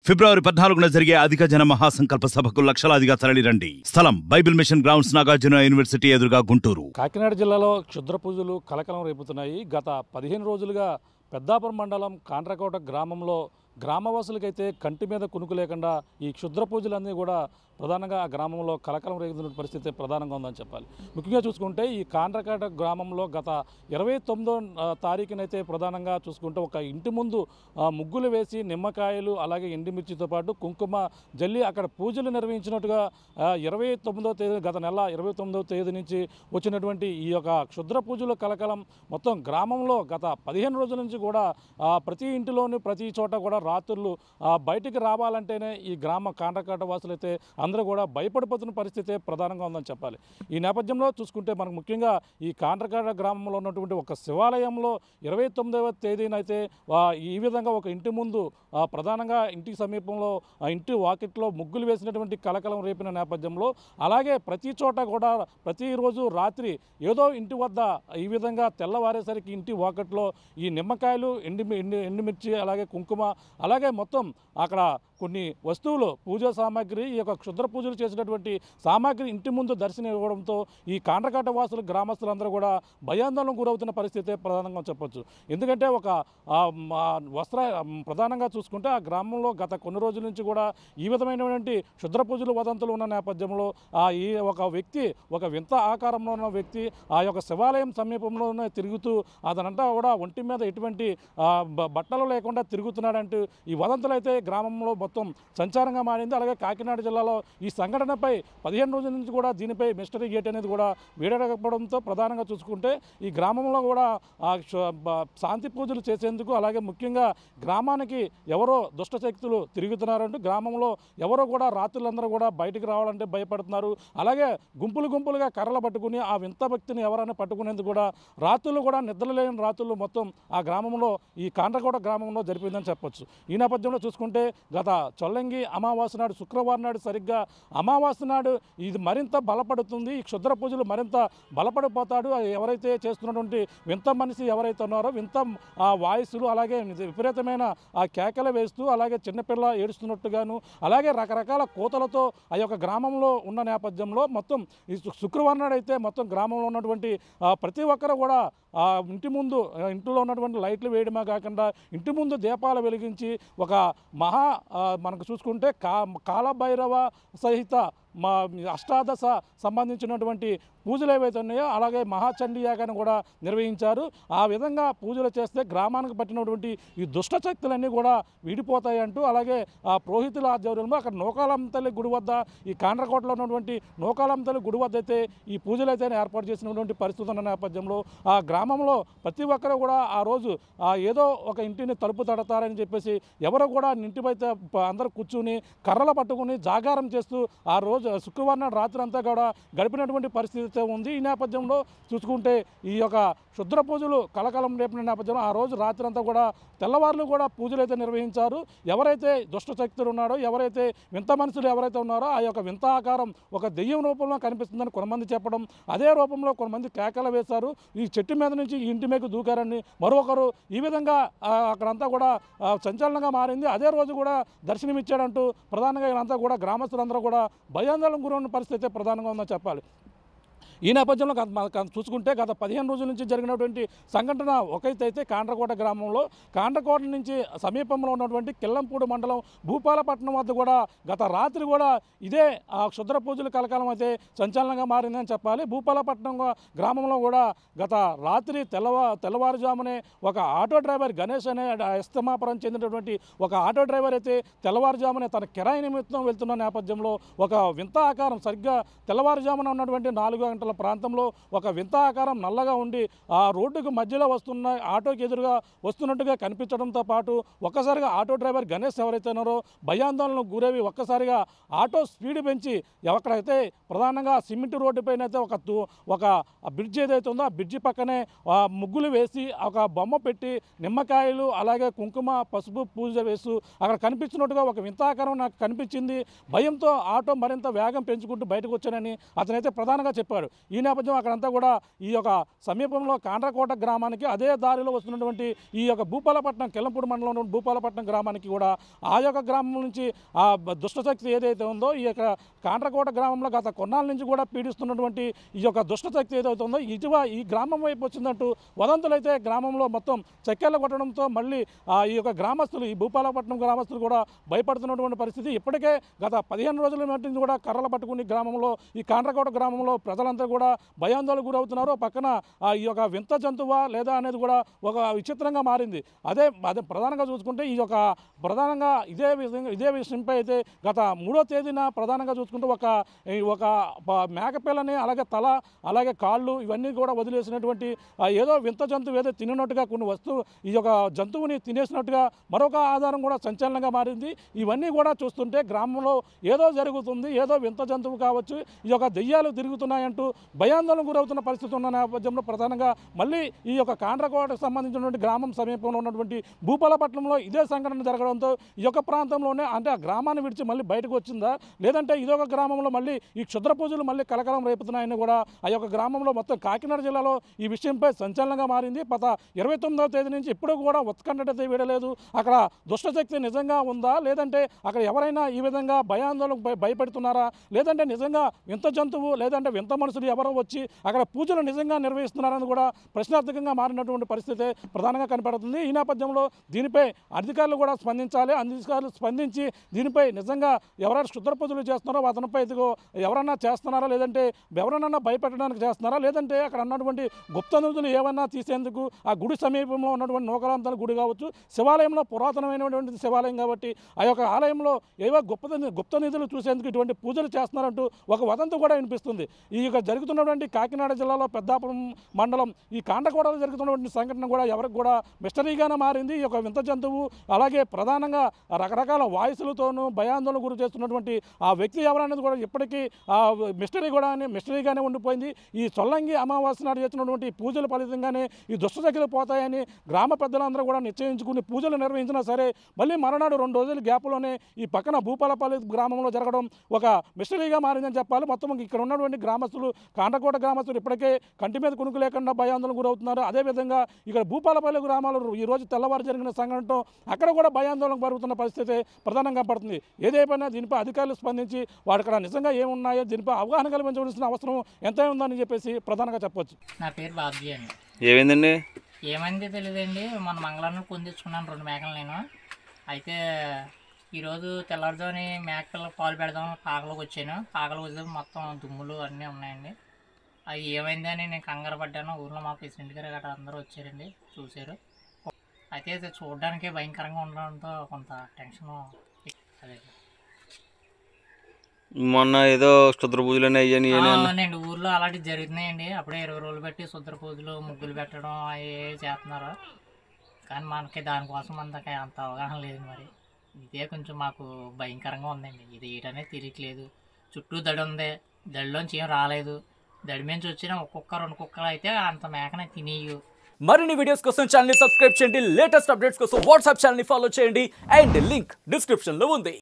ఫిబ్రవరి పద్నాలుగున జరిగే అధిక జన మహాసంకల్ప సభకు లక్షలాదిగా తరలిరండి స్థలం Bible Mission Grounds Nagarjuna University ఎదురుగా గుంటూరు కాకినాడ జిల్లాలో క్షుద్ర పూజలు కలకలం రేపుతున్నాయి గత పదిహేను రోజులుగా పెద్దాపురం మండలం కాండ్రకోట గ్రామంలో గ్రామవాసులకైతే కంటి మీద కునుకు లేకుండా ఈ క్షుద్ర పూజలన్నీ కూడా ప్రధానంగా ఆ గ్రామంలో కలకలం రేగుతున్న పరిస్థితి ప్రధానంగా ఉందని చెప్పాలి ముఖ్యంగా చూసుకుంటే ఈ కాండ్రకోట గ్రామంలో గత ఇరవై తొమ్మిదో తారీఖునైతే ప్రధానంగా చూసుకుంటే ఒక ఇంటి ముందు ఆ, ముగ్గులు వేసి నిమ్మకాయలు అలాగే ఎండుమిర్చితో పాటు కుంకుమ జల్లి అక్కడ పూజలు నిర్వహించినట్టుగా ఇరవై తొమ్మిదో తేదీ గత నెల ఇరవై తొమ్మిదవ తేదీ నుంచి వచ్చినటువంటి ఈ యొక్క క్షుద్ర పూజల కలకలం మొత్తం గ్రామంలో గత పదిహేను రోజుల నుంచి కూడా ఆ, ప్రతి ఇంటిలోని ప్రతి చోట కూడా రాత్రులు ఆ, బయటికి రావాలంటేనే ఈ గ్రామ కాండ్రకాట వాసులైతే అందరూ కూడా భయపడిపోతున్న పరిస్థితి ప్రధానంగా ఉందని చెప్పాలి ఈ నేపథ్యంలో చూసుకుంటే మనకు ముఖ్యంగా ఈ కాండ్రకాట గ్రామంలో ఉన్నటువంటి ఒక శివాలయంలో ఇరవై తొమ్మిదవ తేదీనైతే ఆ, ఈ విధంగా ఒక ఇంటి ముందు ఆ, ప్రధానంగా ఇంటికి సమీపంలో ఆ ఇంటి వాకిట్లో ముగ్గులు వేసినటువంటి కలకలం రేపిన నేపథ్యంలో అలాగే ప్రతి చోట కూడా ప్రతిరోజు రాత్రి ఏదో ఇంటి వద్ద ఈ విధంగా తెల్లవారేసరికి ఇంటి వాకిట్లో ఈ నిమ్మకాయలు ఎండి ఎండి ఎండుమిర్చి అలాగే కుంకుమ అలాగే మొత్తం అక్కడ కొన్ని వస్తువులు పూజా సామాగ్రి ఈ యొక్క క్షుద్ర పూజలు చేసినటువంటి సామాగ్రి ఇంటి ముందు దర్శనం ఇవ్వడంతో ఈ కాండ్రకాట వాసులు గ్రామస్తులందరూ కూడా భయాందోళన గురవుతున్న పరిస్థితి ప్రధానంగా చెప్పొచ్చు ఎందుకంటే ఒక ఆ, మా వస్త్ర ప్రధానంగా చూసుకుంటే ఆ గ్రామంలో గత కొన్ని రోజుల నుంచి కూడా ఈ విధమైనటువంటి క్షుద్ర పూజలు వదంతులు ఉన్న నేపథ్యంలో ఆ ఈ ఒక వ్యక్తి ఒక వింత ఆకారంలో ఉన్న వ్యక్తి ఆ యొక్క శివాలయం సమీపంలోనే తిరుగుతూ అతనంతా కూడా ఒంటి మీద ఎటువంటి ఆ, బ- బట్టలు లేకుండా తిరుగుతున్నాడంటూ ఈ వదంతులు అయితే గ్రామంలో మొత్తం సంచారంగా మారింది అలాగే కాకినాడ జిల్లాలో ఈ సంఘటనపై పదిహేను రోజుల నుంచి కూడా దీనిపై మిస్టరీ గేట్ అనేది కూడా వీడకపోవడంతో ప్రధానంగా చూసుకుంటే ఈ గ్రామంలో కూడా ఆ శ- బ- శాంతి పూజలు చేసేందుకు అలాగే ముఖ్యంగా గ్రామానికి ఎవరో దుష్ట శక్తులు తిరుగుతున్నారంటూ గ్రామంలో ఎవరో కూడా రాత్రులందరూ కూడా బయటికి రావాలంటే భయపడుతున్నారు అలాగే గుంపులు గుంపులుగా కర్రలు పట్టుకుని ఆ వింత భక్తిని ఎవరైనా పట్టుకునేందుకు కూడా రాత్రులు కూడా నిద్రలేని రాత్రులు మొత్తం ఆ గ్రామంలో ఈ కాండ్రకోట గ్రామంలో జరిపిందని చెప్పొచ్చు ఈ నేపథ్యంలో చూసుకుంటే గత చొల్లంగి అమావాస్య నాడు శుక్రవారం నాడు సరిగ్గా అమావాస్య నాడు ఇది మరింత బలపడుతుంది ఈ క్షుద్ర పూజలు మరింత బలపడిపోతాడు ఆ ఎవరైతే చేస్తున్నటువంటి వింత మనిషి ఎవరైతే ఉన్నారో వింత ఆ వాయిస్లు అలాగే విపరీతమైన ఆ కేకలు వేస్తూ అలాగే చిన్నపిల్ల ఏడుస్తున్నట్టుగాను అలాగే రకరకాల కోతలతో ఆ యొక్క గ్రామంలో ఉన్న నేపథ్యంలో మొత్తం ఈ శు- శుక్రవారం నాడు అయితే మొత్తం గ్రామంలో ఉన్నటువంటి ఆ, ప్రతి ఒక్కరు కూడా ఆ ఇంటి ముందు ఆ, ఇంటిలో ఉన్నటువంటి లైట్లు వేయడమే కాకుండా ఇంటి ముందు దీపాలు వెలిగించి ఒక మహా ఆ, మనకు చూసుకుంటే కా కాలభైరవ సహిత మా అష్టాదశ సంబంధించినటువంటి పూజలు ఏవైతే ఉన్నాయో అలాగే మహాచండీ యాగాన్ని కూడా నిర్వహించారు ఆ విధంగా పూజలు చేస్తే గ్రామానికి పట్టినటువంటి ఈ దుష్ట శక్తులన్నీ కూడా విడిపోతాయి అంటూ అలాగే ఆ పురోహితుల ఆధ్వర్యంలో అక్కడ నోకాలం తల్లి గుడి వద్ద ఈ కాండ్రకోటలో ఉన్నటువంటి నోకాలం తల్లి గుడి వద్ద అయితే ఈ పూజలు అయితే ఏర్పాటు చేసినటువంటి పరిస్థితి ఉన్న నేపథ్యంలో ఆ గ్రామంలో ప్రతి ఒక్కరు కూడా ఆ రోజు ఆ ఏదో ఒక ఇంటిని తలుపు తడతారని చెప్పేసి ఎవరు కూడా ఇంటిపై అందరూ కూర్చుని కర్రలు పట్టుకుని జాగారం చేస్తూ ఆ రోజు శుక్రవారం నాడు రాత్రి అంతా కూడా గడిపినటువంటి పరిస్థితి అయితే ఉంది ఈ నేపథ్యంలో చూసుకుంటే ఈ యొక్క శుద్ర పూజలు కలకలం రేపిన నేపథ్యంలో ఆ రోజు రాత్రి అంతా కూడా తెల్లవారులు కూడా పూజలు అయితే నిర్వహించారు ఎవరైతే దుష్ట శక్తులు ఉన్నారో ఎవరైతే వింత మనుషులు ఎవరైతే ఉన్నారో ఆ యొక్క వింత ఆకారం ఒక దెయ్యం రూపంలో కనిపిస్తుందని కొంతమంది చెప్పడం అదే రూపంలో కొంతమంది కేకలు వేశారు ఈ చెట్టు మీద నుంచి ఈ ఇంటి మీద దూకారని మరొకరు ఈ విధంగా ఆ, అక్కడంతా కూడా ఆ, సంచలనంగా మారింది అదే రోజు కూడా దర్శనమిచ్చాడంటూ ప్రధానంగా వీళ్ళంతా కూడా గ్రామస్తులందరూ కూడా భయాందోళన గురైన పరిస్థితి ప్రధానంగా ఉందని చెప్పాలి ఈ నేపథ్యంలో గత- మన- గత చూసుకుంటే గత పదిహేను రోజుల నుంచి జరిగినటువంటి సంఘటన ఒకైతే అయితే కాండ్రకోట గ్రామంలో కాండ్రకోట నుంచి సమీపంలో ఉన్నటువంటి కిల్లంపూడి మండలం భూపాలపట్నం వద్ద కూడా గత రాత్రి కూడా ఇదే ఆ క్షుద్ర పూజలు కలకాలం అయితే సంచలనంగా మారిందని చెప్పాలి భూపాలపట్నం గా- గ్రామంలో కూడా గత రాత్రి తెల్లవా తెల్లవారుజామునే ఒక ఆటో డ్రైవర్ గణేష్ అనే ఎస్తమాపురం చెందినటువంటి ఒక ఆటో డ్రైవర్ అయితే తెల్లవారుజామునే తన కిరాయి నిమిత్తం వెళ్తున్న నేపథ్యంలో ఒక వింత ఆకారం సరిగ్గా తెల్లవారుజామున ఉన్నటువంటి నాలుగు గంటల ప్రాంతంలో ఒక వింత ఆకారం నల్లగా ఉండి ఆ రోడ్డుకు మధ్యలో వస్తున్న ఆటోకి ఎదురుగా వస్తున్నట్టుగా కనిపించడంతో పాటు ఒక్కసారిగా ఆటో డ్రైవర్ గణేష్ ఎవరైతే ఉన్నారో భయాందోళనకు గురవి ఒక్కసారిగా ఆటో స్పీడ్ పెంచి ఎక్కడైతే ప్రధానంగా సిమెంట్ రోడ్డు పైన అయితే ఒక దు- ఒక బ్రిడ్జ్ ఏదైతే ఉందో ఆ బ్రిడ్జి పక్కనే ఆ ముగ్గులు వేసి ఒక బొమ్మ పెట్టి నిమ్మకాయలు అలాగే కుంకుమ పసుపు పూజ వేస్తూ అక్కడ కనిపించినట్టుగా ఒక వింతాకారం నాకు కనిపించింది భయంతో ఆటో మరింత వేగం పెంచుకుంటూ బయటకు వచ్చానని అతనైతే ప్రధానంగా చెప్పాడు ఈ నేపథ్యం అక్కడంతా కూడా ఈ యొక్క సమీపంలో కాండ్రకోట గ్రామానికి అదే దారిలో వస్తున్నటువంటి ఈ యొక్క భూపాలపట్నం కెల్లంపూడి మండలంలో ఉన్న భూపాలపట్నం గ్రామానికి కూడా ఆ యొక్క గ్రామం నుంచి ఆ బ- దుష్టశక్తి ఏదైతే ఉందో ఈ యొక్క కాండ్రకోట గ్రామంలో గత కొన్నాళ్ళ నుంచి కూడా పీడిస్తున్నటువంటి ఈ యొక్క దుష్టశక్తి ఏదైతే ఉందో ఇటువ ఈ గ్రామం వైపు వచ్చిందంటూ వదంతులు అయితే గ్రామంలో మొత్తం చెక్కెళ్ళ కొట్టడంతో మళ్ళీ ఆ ఈ యొక్క గ్రామస్తులు ఈ భూపాలపట్నం గ్రామస్తులు కూడా భయపడుతున్నటువంటి పరిస్థితి ఇప్పటికే గత పదిహేను రోజుల మట్టి కూడా కర్రలు పట్టుకుని గ్రామంలో ఈ కాండ్రకోట గ్రామంలో ప్రజలంతా కూడా భయాందోళనకు గురవుతున్నారు పక్కన ఆ ఈ యొక్క వింత జంతువా లేదా అనేది కూడా ఒక విచిత్రంగా మారింది అదే అదే ప్రధానంగా చూసుకుంటే ఈ యొక్క ప్రధానంగా ఇదే విధంగా ఇదే విషయంపై అయితే గత మూడో తేదీన ప్రధానంగా చూసుకుంటే ఒక ఈ ఒక ప- మేకపిల్లని అలాగే తల అలాగే కాళ్ళు ఇవన్నీ కూడా వదిలేసినటువంటి ఆ ఏదో వింత జంతువు ఏదో తిన్నట్టుగా కొన్ని వస్తువు ఈ యొక్క జంతువుని తినేసినట్టుగా మరొక ఆధారం కూడా సంచలనంగా మారింది ఇవన్నీ కూడా చూస్తుంటే గ్రామంలో ఏదో జరుగుతుంది ఏదో వింత జంతువు కావచ్చు ఈ యొక్క దెయ్యాలు తిరుగుతున్నాయంటూ భయాందోళన గురవుతున్న పరిస్థితి ఉన్న నేపథ్యంలో ప్రధానంగా మళ్ళీ ఈ యొక్క కాండ్రకోటకు సంబంధించినటువంటి గ్రామం సమీపంలో ఉన్నటువంటి భూపాలపట్నంలో ఇదే సంఘటన జరగడంతో ఈ యొక్క ప్రాంతంలోనే అంటే ఆ గ్రామాన్ని విడిచి మళ్ళీ బయటకు వచ్చిందా లేదంటే ఇదొక గ్రామంలో మళ్ళీ ఈ క్షుద్ర పూజలు మళ్ళీ కలకలం రేపుతున్నాయని కూడా ఆ యొక్క గ్రామంలో మొత్తం కాకినాడ జిల్లాలో ఈ విషయంపై సంచలనంగా మారింది గత ఇరవై తొమ్మిదవ తేదీ నుంచి ఇప్పుడు కూడా ఉత్కంఠత వీడలేదు అక్కడ దుష్టశక్తి నిజంగా ఉందా లేదంటే అక్కడ ఎవరైనా ఈ విధంగా భయాందోళనకు భయ- భయపెడుతున్నారా లేదంటే నిజంగా వింత జంతువు లేదంటే వింత మనుషులు ఎవరో వచ్చి అక్కడ పూజలు నిజంగా నిర్వహిస్తున్నారని కూడా ప్రశ్నార్థకంగా మారినటువంటి పరిస్థితి ప్రధానంగా కనపడుతుంది ఈ నేపథ్యంలో దీనిపై అధికారులు కూడా స్పందించాలి అధికారులు స్పందించి దీనిపై నిజంగా ఎవరైనా క్షుద్ర పూజలు చేస్తున్నారో అతనిపై ఇదిగో ఎవరన్నా చేస్తున్నారా లేదంటే ఎవరన్నా భయపెట్టడానికి చేస్తున్నారా లేదంటే అక్కడ ఉన్నటువంటి గుప్త నిధులు ఏమన్నా తీసేందుకు ఆ గుడి సమీపంలో ఉన్నటువంటి నూకరాంతల గుడి కావచ్చు శివాలయంలో పురాతనమైనటువంటి శివాలయం కాబట్టి ఆ యొక్క ఆలయంలో ఏవో గొప్ప గుప్త నిధులు చూసేందుకు ఇటువంటి పూజలు చేస్తున్నారంటూ ఒక వదంతి కూడా వినిపిస్తుంది ఈ యొక్క జరుగుతున్నటువంటి కాకినాడ జిల్లాలో పెద్దాపురం మండలం ఈ కాండకోటలో జరుగుతున్నటువంటి సంఘటన కూడా ఎవరికి కూడా మిస్టరీగానే మారింది ఈ యొక్క వింత జంతువు అలాగే ప్రధానంగా రకరకాల వాయిస్లతోనూ భయాందోళన గురి చేస్తున్నటువంటి ఆ వ్యక్తి ఎవరనేది కూడా ఇప్పటికీ ఆ మిస్టరీ కూడా మిస్టరీగానే ఉండిపోయింది ఈ సొల్లంగి అమావాస్య నాడు చేస్తున్నటువంటి ఈ పూజల ఫలితంగానే ఈ దుష్టశక్తులు పోతాయని గ్రామ పెద్దలందరూ కూడా నిశ్చయించుకుని పూజలు నిర్వహించినా సరే మళ్ళీ మరునాడు రెండు రోజుల గ్యాప్లోనే ఈ పక్కన భూపాలపల్లి గ్రామంలో జరగడం ఒక మిస్టరీగా మారిందని చెప్పాలి మొత్తం ఇక్కడ ఉన్నటువంటి గ్రామస్తులు కాండకోట గ్రామస్తులు ఇప్పటికే కంటి మీద కునుకు లేకుండా భయాందోళన గురవుతున్నారు అదేవిధంగా ఇక్కడ భూపాలపల్లి గ్రామాలు ఈ రోజు తెల్లవారు జరిగిన సంఘటనతో అక్కడ కూడా భయాందోళన పరుగుతున్న పరిస్థితి ప్రధానంగా పడుతుంది ఏదేమైనా దీనిపై అధికారులు స్పందించి వాడు ఇక్కడ నిజంగా ఏమున్నాయో దీనిపై అవగాహన కల్పించవలసిన అవసరం ఎంత ఉందని చెప్పేసి ప్రధానంగా చెప్పొచ్చు నా పేరు బాబ్జీ అండి ఏమైందండి ఏమైంది తెలియదండి మన మంగళవారం పొందించుకున్నాను రెండు మేకలు నేను అయితే ఈరోజు తెల్లారుజాని మేక పిల్లలు పాలు పెడదాం కాకలోకి వచ్చాను కాకలోకి వచ్చే మొత్తం దుమ్ములు అన్నీ ఉన్నాయండి అవి ఏమైంది అని నేను కంగారు పడ్డాను ఊర్లో మా ప్రెసిడెంట్ గారు గట్రా అందరూ వచ్చారండి చూశారు అయితే ఇది చూడడానికి భయంకరంగా ఉండడంతో కొంత టెన్షన్ అదే మొన్న ఏదో క్షుద్ర పూజలు అని అయ్యని ఆ, అవునండి ఊర్లో అలాంటివి జరుగుతున్నాయండి అప్పుడే ఇరవై రోజులు బట్టి శుద్ర పూజలు ముగ్గులు పెట్టడం అవి చేస్తున్నారు కానీ మనకి దానికోసం మనకి అంత అవగాహన లేదు మరి ఇదే కొంచెం మాకు భయంకరంగా ఉందండి ఇది ఏంటనేది తెలియట్లేదు చుట్టూ దడి ఉంది దడిలోంచి ఏం రాలేదు దడి నుంచి వచ్చిన ఒక్కొక్క రెండు కుక్కలు అయితే అంత మేకనే తినేయు మరిన్ని వీడియోస్ కోసం ఛానల్ సబ్స్క్రైబ్ చేయండి లేటెస్ట్ అప్డేట్స్ కోసం వాట్సాప్ ఛానల్ ఫాలో చేయండి అండ్ లింక్ డిస్క్రిప్షన్ లో ఉంది